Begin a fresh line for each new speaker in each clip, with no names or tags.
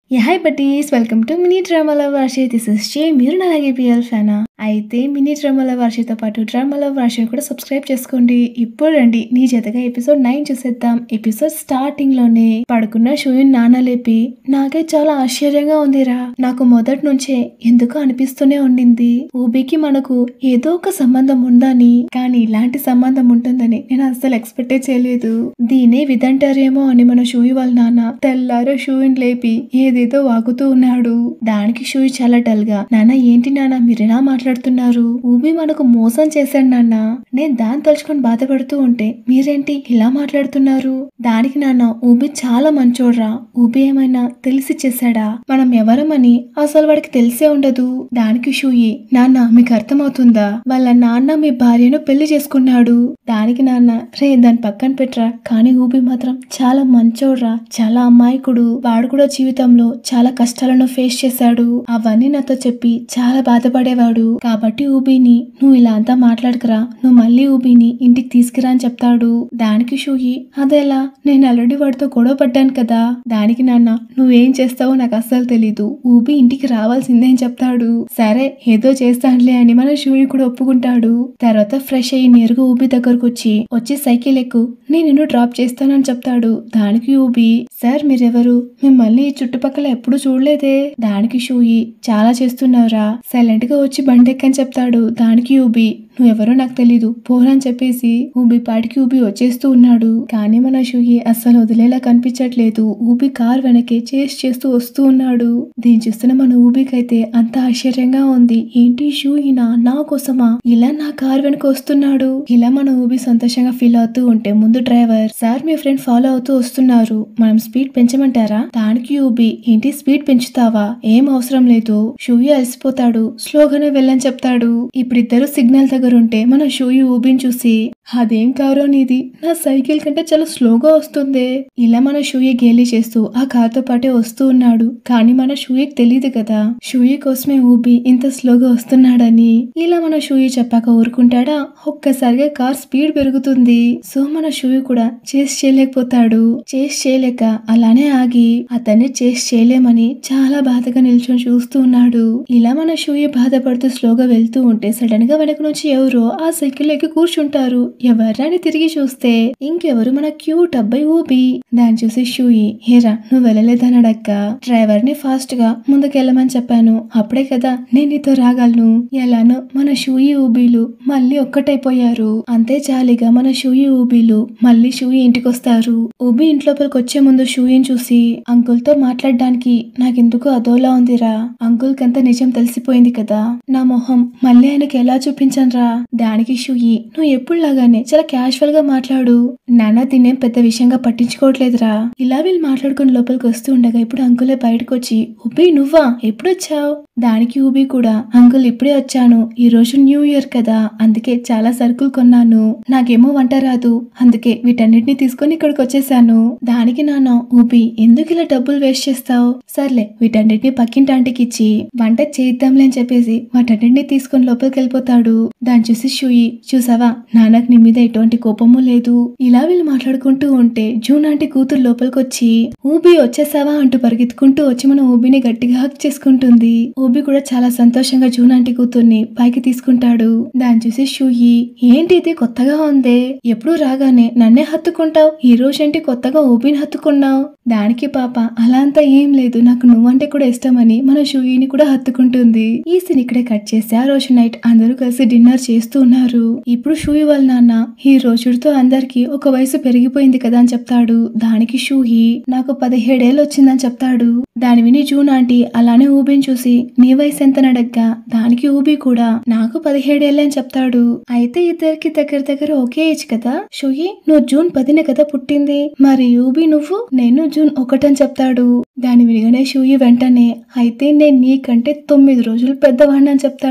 yeah hi buddies welcome to mini డ్రామాల వర్షి this is చే మీరు నా అలాగే పిఎల్ ఫ్యానా అయితే మినీ డ్రామాల వర్షితో పాటు డ్రామాల వర్షిని కూడా సబ్స్క్రైబ్ చేసుకోండి ఇప్పుడు రండి నీ జతగా ఎపిసోడ్ నైన్ చూసేద్దాం ఎపిసోడ్ స్టార్టింగ్ లోనే పడుకున్న షూయిన్ నాన్న లేపి నాకే చాలా ఆశ్చర్యంగా ఉందిరా నాకు మొదటి నుంచే ఎందుకు అనిపిస్తూనే ఉండింది ఊబికి మనకు ఏదో ఒక సంబంధం ఉందని కానీ ఇలాంటి సంబంధం ఉంటుందని నేను అస్సలు ఎక్స్పెక్టే చేయలేదు దీనే విదంటారేమో అని మన షూయి వాళ్ళ నాన్న తెల్లారో షూయిన్ లేపి ఏదేదో వాగుతూ ఉన్నాడు దానికి షూయి చాలా డల్ గా నాన్న ఏంటి నాన్న మీరెలా మాట్లాడుతున్నారు ఊబి మనకు మోసం చేశాడు నాన్న నేను దాన్ని తలుచుకొని బాధపడుతూ ఉంటే మీరేంటి ఇలా మాట్లాడుతున్నారు దానికి నాన్న ఊబి చాలా మంచోడ్రా ఊబి ఏమైనా తెలిసి చేశాడా మనం ఎవరమని అసలు వాడికి తెలిసే ఉండదు దానికి షూయి నాన్న మీకు అర్థమవుతుందా వాళ్ళ నాన్న మీ భార్యను పెళ్లి చేసుకున్నాడు దానికి నాన్న రే దాని పక్కన పెట్టరా కానీ ఊబి మాత్రం చాలా మంచోడ్రా చాలా అమాయకుడు వాడు కూడా జీవితంలో చాలా కష్టాలను ఫేస్ చేశాడు అవన్నీ నాతో చెప్పి చాలా బాధపడేవాడు కాబట్టి ఊబిని నువ్వు ఇలా అంతా మాట్లాడకరా నువ్వు మళ్ళీ ఊబిని ఇంటికి తీసుకురా అని చెప్తాడు దానికి షూయి అదెలా నేను ఆల్రెడీ వాడితో గొడవ పడ్డాను కదా దానికి నాన్న నువ్వేం చేస్తావో నాకు అస్సలు తెలీదు ఊబి ఇంటికి రావాల్సిందే అని చెప్తాడు సరే ఏదో చేస్తానులే అని మన షూయి కూడా ఒప్పుకుంటాడు తర్వాత ఫ్రెష్ అయ్యి నేరుగా ఊబి దగ్గరకు వచ్చి వచ్చి సైకిల్ ఎక్కు నేను నిన్ను డ్రాప్ చేస్తానని చెప్తాడు దానికి ఊబి సార్ మీరెవరు మిమ్మల్ని ఈ చుట్టుపక్కల ఎప్పుడు చూడలేదే దానికి షూయి చాలా చేస్తున్నావురా సైలెంట్ గా వచ్చి బండెక్కని చెప్తాడు దానికి ఊబి నువ్వెవరో నాకు తెలీదు పోరని చెప్పేసి ఊబి పాటికి ఊబి వచ్చేస్తూ ఉన్నాడు కానీ మన షూయి అస్సలు వదిలేలా కనిపించట్లేదు ఊబి కార్ వెనకే చేసి చేస్తూ వస్తూ ఉన్నాడు దీన్ని చూస్తున్న మన ఊబికైతే అంత ఆశ్చర్యంగా ఉంది ఏంటి షూయినా నా కోసమా ఇలా నా కార్ వెనక వస్తున్నాడు ఇలా మన ఊబి సంతోషంగా ఫీల్ అవుతూ ఉంటే ముందు డ్రైవర్ సార్ మీ ఫ్రెండ్ ఫాలో అవుతూ వస్తున్నారు మనం స్పీడ్ పెంచమంటారా దానికి ఊబి ఏంటి స్పీడ్ పెంచుతావా ఏం అవసరం లేదు షూయి అలసిపోతాడు స్లోగానే వెళ్ళని చెప్తాడు ఇప్పుడిద్దరు సిగ్నల్ దగ్గర ఉంటే మన షూయి ఊబిని చూసి అదేం కారో నీది నా సైకిల్ కంటే చాలా స్లోగా వస్తుంది ఇలా మన షూయి గేలి చేస్తూ ఆ కార్ తో పాటే వస్తూ ఉన్నాడు కానీ మన షూయికి తెలియదు కదా షూయి కోసమే ఊబి ఇంత స్లోగా వస్తున్నాడని ఇలా మన షూయి చెప్పాక ఊరుకుంటాడా ఒక్కసారిగా కార్ స్పీడ్ పెరుగుతుంది సో మన షూయి కూడా చేసి చేయలేకపోతాడు చేసి చేయలేక అలానే ఆగి అతన్ని చేసి చేయలేమని చాలా బాధగా నిల్చొని చూస్తూ ఉన్నాడు ఇలా మన షూయి బాధపడుతూ స్లోగా వెళ్తూ ఉంటే సడన్ గా వెనక నుంచి ఎవరో ఆ సైకిల్ ఎక్కి కూర్చుంటారు ఎవర్రాని తిరిగి చూస్తే ఇంకెవరు మన క్యూట్ అబ్బాయి ఊబి దాన్ని చూసి షూయి హేరా నువ్వు వెళ్ళలేదనడక్క డ్రైవర్ ని ఫాస్ట్ గా ముందుకెళ్ళమని చెప్పాను అప్పుడే కదా నేను నీతో రాగలను ఎలానో మన షూయి ఊబీలు మళ్ళీ ఒక్కటైపోయారు అంతే జాలిగా మన షూయి ఊబీలు మళ్ళీ షూయి ఇంటికొస్తారు ఊబి ఇంట్లోపలికి వచ్చే ముందు షూయిని చూసి అంకుల్ తో మాట్లాడడానికి నాకెందుకు అదోలా ఉందిరా అంకుల్ కంత నిజం తెలిసిపోయింది కదా నా మొహం మళ్ళీ ఆయనకి ఎలా చూపించనురా దానికి షూయి నువ్వు ఎప్పుడులాగానే చాలా క్యాజువల్ గా మాట్లాడు నాన్న తినేం పెద్ద విషయంగా పట్టించుకోవట్లేదురా ఇలా వీళ్ళు మాట్లాడుకుని లోపలికి వస్తూ ఉండగా ఇప్పుడు అంకులే బయటకు వచ్చి ఉబి నువ్వా ఎప్పుడు వచ్చావు దానికి ఊబి కూడా అంకుల్ ఇప్పుడే వచ్చాను ఈ రోజు న్యూ ఇయర్ కదా అందుకే చాలా సరుకులు కొన్నాను నాకేమో వంట రాదు అందుకే వీటన్నిటిని తీసుకొని ఇక్కడికి వచ్చేసాను దానికి నాన్న ఊబి ఎందుకు ఇలా డబ్బులు వేస్ట్ చేస్తావు సర్లే వీటన్నిటిని పక్కింటి ఆంటీకి ఇచ్చి వంట చేద్దాంలే అని చెప్పేసి వాటన్నిటిని తీసుకొని లోపలికి వెళ్ళిపోతాడు దాన్ని చూసి షూయి చూసావా నాన్నకు నీ మీద ఎటువంటి కోపము లేదు ఇలా వీళ్ళు మాట్లాడుకుంటూ ఉంటే జూన్ ఆంటీ కూతురు లోపలికి వచ్చి ఊబి వచ్చేసావా అంటూ పరిగెత్తుకుంటూ వచ్చి మన ఊబిని గట్టిగా హక్ చేసుకుంటుంది ఊబి కూడా చాలా సంతోషంగా జూన్ ఆంటీ కూతుర్ని పైకి తీసుకుంటాడు దాన్ని చూసి షూయి ఏంటి ఇది కొత్తగా ఉందే ఎప్పుడు రాగానే నన్నే హత్తుకుంటావు ఈ రోజేంటి కొత్తగా ఊబిని హత్తుకున్నావు దానికి పాప అలా అంతా ఏం లేదు నాకు నువ్వంటే కూడా ఇష్టమని మన షూయిని కూడా హత్తుకుంటుంది ఈ సీన్ ఇక్కడే కట్ చేసి ఆ రోజు నైట్ అందరూ కలిసి డిన్నర్ చేస్తూ ఉన్నారు ఇప్పుడు షూయి వాళ్ళ నాన్న ఈ రోజుతో అందరికి ఒక వయసు పెరిగిపోయింది కదా అని చెప్తాడు దానికి షూయి నాకు పదిహేడేళ్ళు వచ్చిందని చెప్తాడు దాని విని జూన్ ఆంటీ అలానే ఊబిని చూసి నీ వయసు ఎంత నడగ్గా దానికి ఊబి కూడా నాకు పదిహేడేళ్ళే అని చెప్తాడు అయితే ఇద్దరికి దగ్గర దగ్గర ఒకే ఏజ్ కదా షూయి నువ్వు జూన్ పదిన కదా పుట్టింది మరి ఊబి నువ్వు నేను జూన్ ఒకటని చెప్తాడు దాని వినగానే షూయి వెంటనే అయితే నేను నీకంటే తొమ్మిది రోజులు పెద్దవాడిని అని చెప్తాడు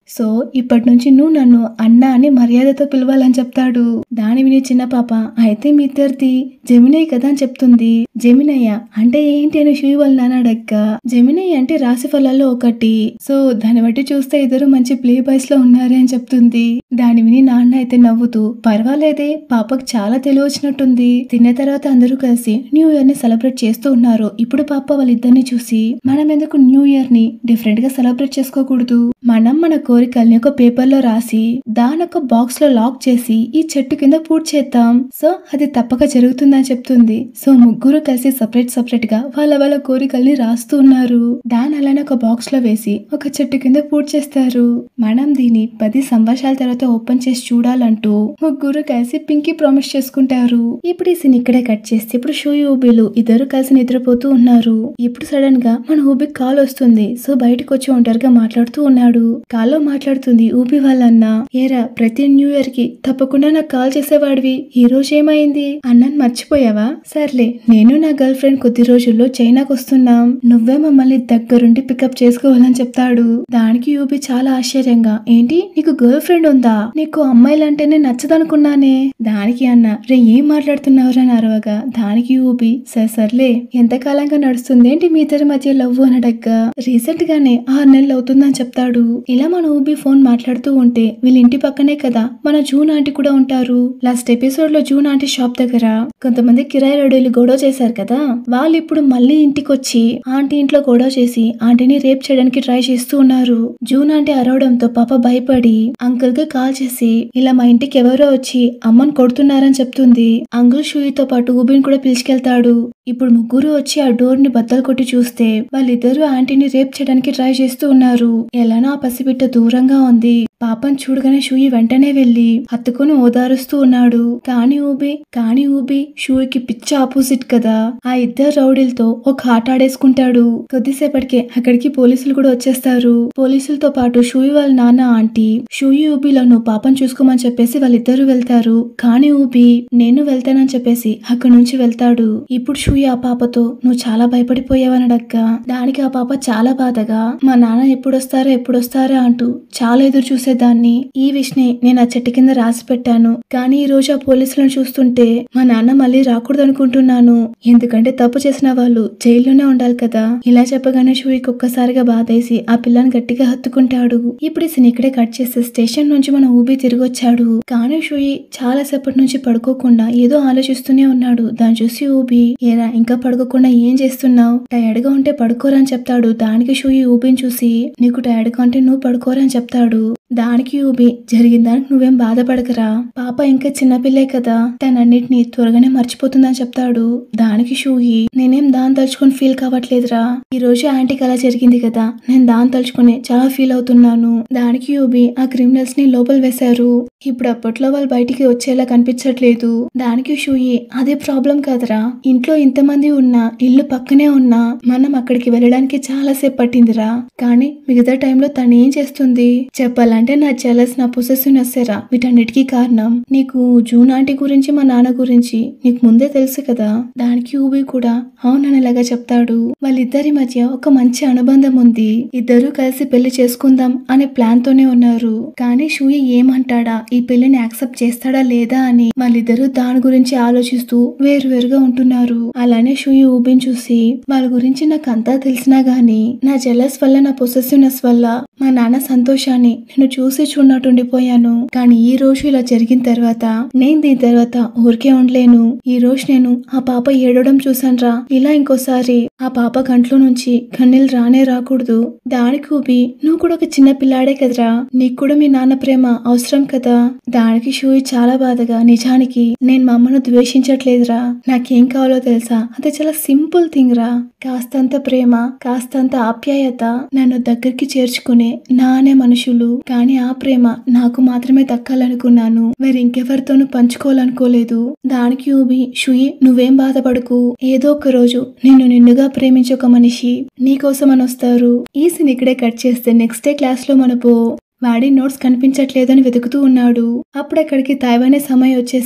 సో ఇప్పటి నుంచి నువ్వు నన్ను అన్న అని మర్యాదతో పిలవాలని చెప్తాడు దాని విని చిన్న పాప అయితే మీ ఇద్దరిది జమినయ్య కదా అని చెప్తుంది జమినయ్య అంటే ఏంటి అని షూ వాళ్ళ నాన్న అడక్క జమినయ్య అంటే రాశి ఫలాల్లో ఒకటి సో దాన్ని బట్టి చూస్తే ఇద్దరు మంచి ప్లే బాయ్స్ లో ఉన్నారే అని చెప్తుంది దాని విని నాన్న అయితే నవ్వుతూ పర్వాలేదే పాపకు చాలా తెలివి వచ్చినట్టుంది తిన్న తర్వాత అందరూ కలిసి న్యూ ఇయర్ ని సెలబ్రేట్ చేస్తూ ఉన్నారు ఇప్పుడు పాప వాళ్ళిద్దరిని చూసి మనం ఎందుకు న్యూ ఇయర్ ని డిఫరెంట్ గా సెలబ్రేట్ చేసుకోకూడదు మనం మన కోరికల్ని ఒక పేపర్ లో రాసి దాని ఒక బాక్స్ లో లాక్ చేసి ఈ చెట్టు కింద పూర్తి చేద్దాం సో అది తప్పక జరుగుతుందని చెప్తుంది సో ముగ్గురు కలిసి సపరేట్ సపరేట్ గా వాళ్ళ వాళ్ళ కోరికల్ని రాస్తూ ఉన్నారు దాని అలానే ఒక బాక్స్ లో వేసి ఒక చెట్టు కింద పూర్తి చేస్తారు మనం దీన్ని పది సంవత్సరాల తర్వాత ఓపెన్ చేసి చూడాలంటూ ముగ్గురు కలిసి పింకీ ప్రామిస్ చేసుకుంటారు ఇప్పుడు ఈ సీన్ ఇక్కడే కట్ చేస్తే ఇప్పుడు షూ ఊబీలు ఇద్దరు కలిసి నిద్రపోతూ ఉన్నారు ఇప్పుడు సడన్ గా మన ఊబికి కాల్ వస్తుంది సో బయటకు వచ్చి ఒంటరిగా మాట్లాడుతూ ఉన్నాడు కాల్లో మాట్లాడుతుంది ఊబి వాళ్ళన్న ఏరా ప్రతి న్యూ ఇయర్ కి తప్పకుండా నాకు కాల్ చేసేవాడివి ఈ రోజు ఏమైంది అన్నని మర్చిపోయావా సర్లే నేను నా గర్ల్ ఫ్రెండ్ కొద్ది రోజుల్లో చైనాకు వస్తున్నాం నువ్వే మమ్మల్ని దగ్గరుండి పికప్ చేసుకోవాలని చెప్తాడు దానికి యూబి చాలా ఆశ్చర్యంగా ఏంటి నీకు గర్ల్ ఫ్రెండ్ ఉందా నీకు అమ్మాయిలంటేనే నచ్చదనుకున్నానే దానికి అన్న రే ఏం మాట్లాడుతున్నావురా అని అరవగా దానికి యూబి సరే సర్లే ఎంతకాలంగా నడుస్తుంది ఏంటి మీ ఇద్దరి మధ్య లవ్ అని అడగ్గా రీసెంట్ గానే ఆరు నెలలు అవుతుందని చెప్తాడు ఇలా మన ఊబి ఫోన్ మాట్లాడుతూ ఉంటే వీళ్ళ ఇంటి పక్కనే కదా మన జూన్ ఆంటీ కూడా ఉంటారు లాస్ట్ ఎపిసోడ్ లో జూన్ ఆంటీ షాప్ దగ్గర కొంతమంది కిరాయి రెడీలు గొడవ చేశారు కదా వాళ్ళు ఇప్పుడు మళ్ళీ ఇంటికి వచ్చి ఆంటీ ఇంట్లో గొడవ చేసి ఆంటీని రేప్ చేయడానికి ట్రై చేస్తూ ఉన్నారు జూన్ ఆంటీ అరవడంతో పాప భయపడి అంకుల్ కి కాల్ చేసి ఇలా మా ఇంటికి ఎవరో వచ్చి అమ్మని కొడుతున్నారని చెప్తుంది అంకుల్ షూయితో పాటు ఊబిని కూడా పిలుచుకెళ్తాడు ఇప్పుడు ముగ్గురు వచ్చి ఆ డోర్ ని బద్దలు కొట్టి చూస్తే వాళ్ళిద్దరూ ఆంటీని రేప్ చేయడానికి ట్రై చేస్తూ ఉన్నారు ఎలానో ఆ పసిబిడ్డ దూరంగా ఉంది పాపం చూడగానే షూయి వెంటనే వెళ్లి హత్తుకొని ఓదారుస్తూ ఉన్నాడు కాని ఊబి కాని ఊబి షూయికి పిచ్చ ఆపోజిట్ కదా ఆ ఇద్దరు రౌడీలతో ఒక ఆట ఆడేసుకుంటాడు కొద్దిసేపటికే అక్కడికి పోలీసులు కూడా వచ్చేస్తారు పోలీసులతో పాటు షూయి వాళ్ళ నాన్న ఆంటీ షూయి ఊబిలను పాపం చూసుకోమని చెప్పేసి వాళ్ళిద్దరూ వెళ్తారు కాని ఊబి నేను వెళ్తానని చెప్పేసి అక్కడి నుంచి వెళ్తాడు ఇప్పుడు షూయి ఆ పాపతో నువ్వు చాలా భయపడిపోయావని అడక్క దానికి ఆ పాప చాలా బాధగా మా నాన్న ఎప్పుడొస్తారో ఎప్పుడొస్తారా అంటూ చాలా ఎదురు చూసేదాన్ని ఈ విష్ని నేను ఆ చెట్టు కింద రాసి పెట్టాను కానీ ఈ రోజు ఆ పోలీసులను చూస్తుంటే మా నాన్న మళ్ళీ రాకూడదు అనుకుంటున్నాను ఎందుకంటే తప్పు చేసిన వాళ్ళు జైల్లోనే ఉండాలి కదా ఇలా చెప్పగానే షూయికి ఒక్కసారిగా బాధేసి ఆ పిల్లని గట్టిగా హత్తుకుంటాడు ఇప్పుడు ఈ scene ఇక్కడే కట్ చేస్తే స్టేషన్ నుంచి మన ఊబి తిరిగి వచ్చాడు కానీ షూయి చాలా సేపటి నుంచి పడుకోకుండా ఏదో ఆలోచిస్తూనే ఉన్నాడు దాన్ని చూసి ఊబి ఏరా ఇంకా పడుకోకుండా ఏం చేస్తున్నావు టైర్డ్ గా ఉంటే పడుకోరా అని చెప్తాడు దానికి షూయి ఊబిని చూసి నీకు టైర్డ్ గా ఉంటే నువ్వు పడుకోరా అని చెప్తాడు దానికి ఊబి జరిగిన దానికి నువ్వేం బాధపడకరా పాప ఇంకా చిన్నపిల్లే కదా తనన్నిటిని త్వరగానే మర్చిపోతుందని చెప్తాడు దానికి షూయి నేనేం దాన్ని తలుచుకొని ఫీల్ కావట్లేదురా ఈ రోజు ఆంటీకి అలా జరిగింది కదా నేను దాన్ని తలుచుకుని చాలా ఫీల్ అవుతున్నాను దానికి యూబి ఆ క్రిమినల్స్ ని లోపల వేశారు ఇప్పుడు అప్పట్లో వాళ్ళు బయటికి వచ్చేలా కనిపించట్లేదు దానికి షూయి అదే ప్రాబ్లం కాదురా ఇంట్లో ఇంతమంది ఉన్నా ఇల్లు పక్కనే ఉన్నా మనం అక్కడికి వెళ్ళడానికి చాలా సేపు పట్టిందిరా కానీ మిగతా టైంలో తను ఏం చేస్తుంది చెప్పాలంటే నా జలస్ నా పొసెసివ్నెస్ రా వీటన్నిటికీ కారణం నీకు జూన్ ఆంటీ గురించి మా నాన్న గురించి నీకు ముందే తెలుసు కదా దానికి ఊబి కూడా అవుననేలాగా చెప్తాడు వాళ్ళిద్దరి మధ్య ఒక మంచి అనుబంధం ఉంది ఇద్దరూ కలిసి పెళ్లి చేసుకుందాం అనే ప్లాన్ తోనే ఉన్నారు కానీ షూయి ఏమంటాడా ఈ పెళ్లిని యాక్సెప్ట్ చేస్తాడా లేదా అని వాళ్ళిద్దరూ దాని గురించి ఆలోచిస్తూ వేరువేరుగా ఉంటున్నారు అలానే షూయి ఊబిని చూసి వాళ్ళ గురించి నాకు అంతా తెలిసినా గానీ నా జెలస్ వల్ల నా పొసెసివ్నెస్ వల్ల మా నాన్న సంతోషాన్ని నేను చూసి చూడనట్టుండిపోయాను కానీ ఈ రోజు ఇలా జరిగిన తర్వాత నేను దీని తర్వాత ఊరికే ఉండలేను ఈ రోజు నేను ఆ పాప ఏడవడం చూసాన్రా ఇలా ఇంకోసారి ఆ పాప కంట్లో నుంచి కన్నీళ్ళు రానే రాకూడదు దానికి ఊబి నువ్వు కూడా ఒక చిన్న పిల్లాడే కదరా నీకు కూడా మీ నాన్న ప్రేమ అవసరం కదా దానికి షూయి చాలా బాధగా నిజానికి నేను మా అమ్మను ద్వేషించట్లేదురా నాకేం కావాలో తెలుసా అది చాలా సింపుల్ థింగ్ రా కాస్తంత ప్రేమ కాస్తంత ఆప్యాయత నన్ను దగ్గరికి చేర్చుకునే నా అనే మనుషులు కానీ ఆ ప్రేమ నాకు మాత్రమే దక్కాలనుకున్నాను మరి ఇంకెవరితోనూ పంచుకోవాలనుకోలేదు దానికి ఊబి షుయి నువ్వేం బాధపడకు ఏదో ఒక రోజు నిన్ను నిన్నుగా ప్రేమించే ఒక మనిషి నీకోసం అని వస్తారు ఈ సీన్ ఇక్కడే కట్ చేస్తే నెక్స్ట్ డే క్లాస్ లో మనపు వాడి నోట్స్ కనిపించట్లేదని వెతుకుతూ ఉన్నాడు అప్పుడు అక్కడికి తాయివానే సమయం వచ్చేసి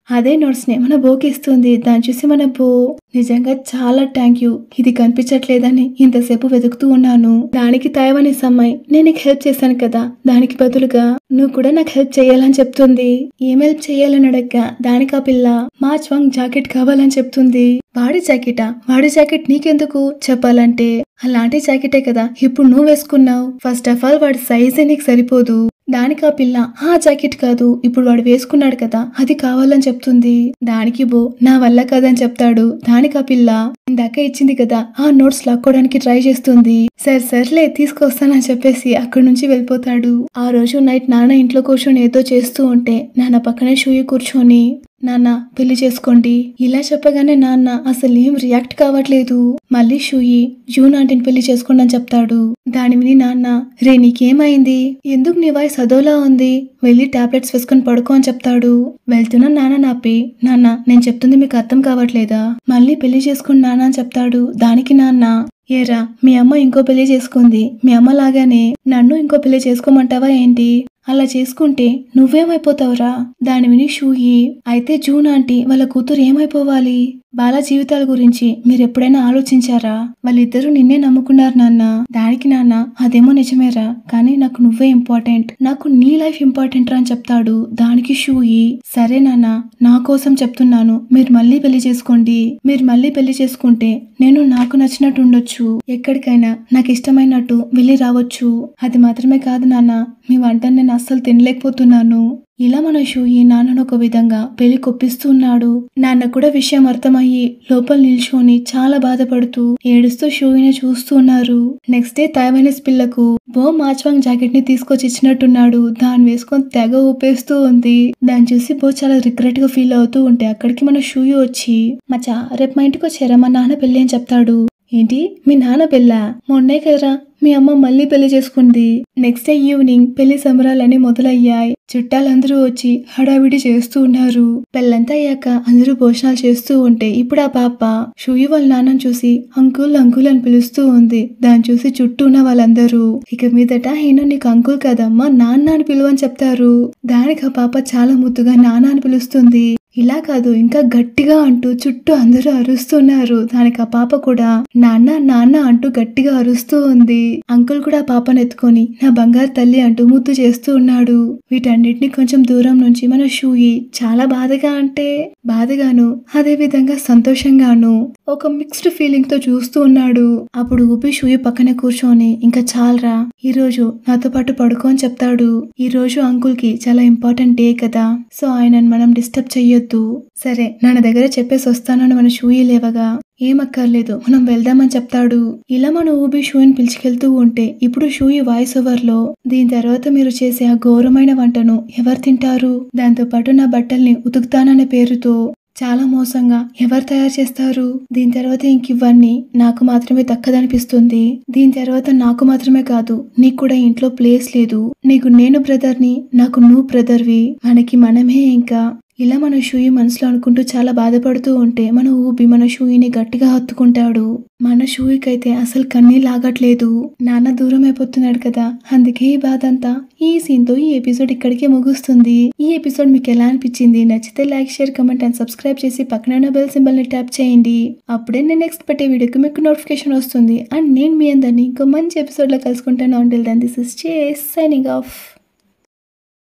అదే నోట్స్ ని మన బోకి ఇస్తుంది దాన్ని చూసి మన బో నిజంగా చాలా థ్యాంక్ యూ ఇది కనిపించట్లేదని ఇంతసేపు వెతుకుతూ ఉన్నాను దానికి తైవానీ అమ్మాయి నేను నీకు హెల్ప్ చేశాను కదా దానికి బదులుగా నువ్వు కూడా నాకు హెల్ప్ చేయాలని చెప్తుంది ఏం హెల్ప్ చేయాలని అడక్క దానికి ఆ పిల్ల మా చ్వాంగ్ జాకెట్ కావాలని చెప్తుంది వాడి జాకెటా వాడి జాకెట్ నీకెందుకు చెప్పాలంటే అలాంటి జాకెటే కదా ఇప్పుడు నువ్వు వేసుకున్నావు ఫస్ట్ ఆఫ్ ఆల్ వాడి సైజే నీకు సరిపోదు దానికి ఆ పిల్ల ఆ జాకెట్ కాదు ఇప్పుడు వాడు వేసుకున్నాడు కదా అది కావాలని చెప్తుంది దానికి బో నా వల్ల కాదని చెప్తాడు దానికి ఆ పిల్ల ఇందాక ఇచ్చింది కదా ఆ నోట్స్ లాక్కోవడానికి ట్రై చేస్తుంది సరే సర్లే తీసుకొస్తానని చెప్పేసి అక్కడి నుంచి వెళ్ళిపోతాడు ఆ రోజు నైట్ నాన్న ఇంట్లో కూర్చొని ఏదో చేస్తూ ఉంటే నాన్న పక్కనే షూయి కూర్చొని నాన్న పెళ్లి చేసుకోండి ఇలా చెప్పగానే నాన్న అసలు ఏం రియాక్ట్ కావట్లేదు మళ్ళీ షూయి జూన్ ఆంటీని పెళ్లి చేసుకోండి అని చెప్తాడు దాని విని నాన్న రే నీకేమైంది ఎందుకు నీ వాయిస్ అదోలా ఉంది వెళ్ళి టాబ్లెట్స్ వేసుకొని పడుకో అని చెప్తాడు వెళ్తున్నా నాన్న నాపి నాన్న నేను చెప్తుంది మీకు అర్థం కావట్లేదా మళ్ళీ పెళ్లి చేసుకుని నాన్న అని చెప్తాడు దానికి నాన్న ఏరా మీ అమ్మ ఇంకో పెళ్లి చేసుకుంది మీ అమ్మ లాగానే నన్ను ఇంకో పెళ్లి చేసుకోమంటావా ఏంటి అలా చేసుకుంటే నువ్వేమైపోతావురా దాని విని షూయి అయితే జూన్ ఆంటీ వాళ్ళ కూతురు ఏమైపోవాలి బాల జీవితాల గురించి మీరు ఎప్పుడైనా ఆలోచించారా వాళ్ళిద్దరూ నిన్నే నమ్ముకున్నారు నాన్న దానికి నాన్న అదేమో నిజమేరా కానీ నాకు నువ్వే ఇంపార్టెంట్ నాకు నీ లైఫ్ ఇంపార్టెంట్ రా అని చెప్తాడు దానికి షూయి సరే నాన్న నా కోసం చెప్తున్నాను మీరు మళ్ళీ పెళ్లి చేసుకోండి మీరు మళ్ళీ పెళ్లి చేసుకుంటే నేను నాకు నచ్చినట్టు ఉండొచ్చు ఎక్కడికైనా నాకు ఇష్టమైనట్టు వెళ్ళి రావచ్చు అది మాత్రమే కాదు నాన్న మీ వంట నేను అస్సలు తినలేకపోతున్నాను ఇలా మన షూయి నాన్నను ఒక విధంగా పెళ్లి కొప్పిస్తున్నాడు నాన్న కూడా విషయం అర్థమయ్యి లోపల నిల్చొని చాలా బాధపడుతూ ఏడుస్తూ షూయిని చూస్తున్నారు నెక్స్ట్ డే తైవానీస్ పిల్లకు బో మాచ్వాంగ్ జాకెట్ ని తీసుకొచ్చి ఇచ్చినట్టున్నాడు దాన్ని వేసుకొని తెగ ఊపేస్తూ ఉంది దాన్ని చూసి బో చాలా రిగ్రెట్ గా ఫీల్ అవుతూ ఉంటే అక్కడికి మన షూయి వచ్చి మచ్చా రేపు మా ఇంటికి వచ్చారా మా నాన్న పెళ్లి అని చెప్తాడు ఏంటి మీ నాన్న పెళ్ళా మొన్నే కదరా మీ అమ్మ మళ్ళీ పెళ్లి చేసుకుంది నెక్స్ట్ డే ఈవినింగ్ పెళ్లి సంబరాలన్నీ మొదలయ్యాయి చుట్టాలందరూ వచ్చి హడావిడి చేస్తూ ఉన్నారు పెళ్ళంతా అయ్యాక అందరూ భోజనాలు చేస్తూ ఉంటే ఇప్పుడు ఆ పాప షూయి వాళ్ళ నాన్నని చూసి అంకుల్ అంకుల్ అని పిలుస్తూ ఉంది దాన్ని చూసి చుట్టూ ఉన్న వాళ్ళందరూ ఇక మీదట నేను నీకు అంకుల్ కదమ్మా నాన్న అని పిలువని చెప్తారు దానికి ఆ పాప చాలా ముద్దుగా నాన్న అని పిలుస్తుంది ఇలా కాదు ఇంకా గట్టిగా అంటూ చుట్టూ అందరూ అరుస్తున్నారు దానికి ఆ పాప కూడా నాన్న నాన్న అంటూ గట్టిగా అరుస్తూ ఉంది అంకుల్ కూడా ఆ పాపను ఎత్తుకొని నా బంగారు తల్లి అంటూ ముద్దు చేస్తూ ఉన్నాడు వీటన్నిటిని కొంచెం దూరం నుంచి మన షూయి చాలా బాధగా అంటే బాధగాను అదే విధంగా సంతోషంగాను ఒక మిక్స్డ్ ఫీలింగ్ తో చూస్తూ ఉన్నాడు అప్పుడు ఊపి షూయి పక్కనే కూర్చొని ఇంకా చాలరా ఈ రోజు నాతో పాటు పడుకో అని చెప్తాడు ఈ రోజు అంకుల్ కి చాలా ఇంపార్టెంట్ డే కదా సో ఆయనను మనం డిస్టర్బ్ చెయ్యొద్దు సరే నాన్న దగ్గర చెప్పేసి వస్తానని మన షూయి లేవగా ఏమక్కర్లేదు మనం వెళ్దామని చెప్తాడు ఇలా మన ఊబి షూని పిలుచుకెళ్తూ ఉంటే ఇప్పుడు షూయి వాయిస్ ఓవర్ లో దీని తర్వాత మీరు చేసే ఆ ఘోరమైన వంటను ఎవరు తింటారు దాంతో పాటు నా బట్టల్ని ఉతుకుతాననే పేరుతో చాలా మోసంగా ఎవరు తయారు చేస్తారు దీని తర్వాత ఇంక ఇవన్నీ నాకు మాత్రమే దక్కదనిపిస్తుంది దీని తర్వాత నాకు మాత్రమే కాదు నీకు కూడా ఇంట్లో ప్లేస్ లేదు నీకు నేను బ్రదర్ని నాకు నువ్వు బ్రదర్వి మనకి మనమే ఇంకా ఇలా మన షూయి మనసులో అనుకుంటూ చాలా బాధపడుతూ ఉంటే మన ఊబి మన షూయిని గట్టిగా హత్తుకుంటాడు మన షూయికైతే అసలు కన్నీళ్ళు లాగట్లేదు నాన్న దూరం అయిపోతున్నాడు కదా అందుకే ఈ బాధ అంతా ఈ సీన్ తో ఈ ఎపిసోడ్ ఇక్కడికే ముగుస్తుంది ఈ ఎపిసోడ్ మీకు ఎలా అనిపించింది నచ్చితే like share comment and subscribe చేసి పక్కన ఉన్న బెల్ సింబల్ ని ట్యాప్ చేయండి అప్పుడే నేను నెక్స్ట్ పెట్టే వీడియోకి మీకు నోటిఫికేషన్ వస్తుంది అండ్ నేను మీ అందరినీ ఇంకో మంచి ఎపిసోడ్ లో కలుసుకుంటాను అంటిల్ దన్ దిస్ ఇస్ చే సైనింగ్ ఆఫ్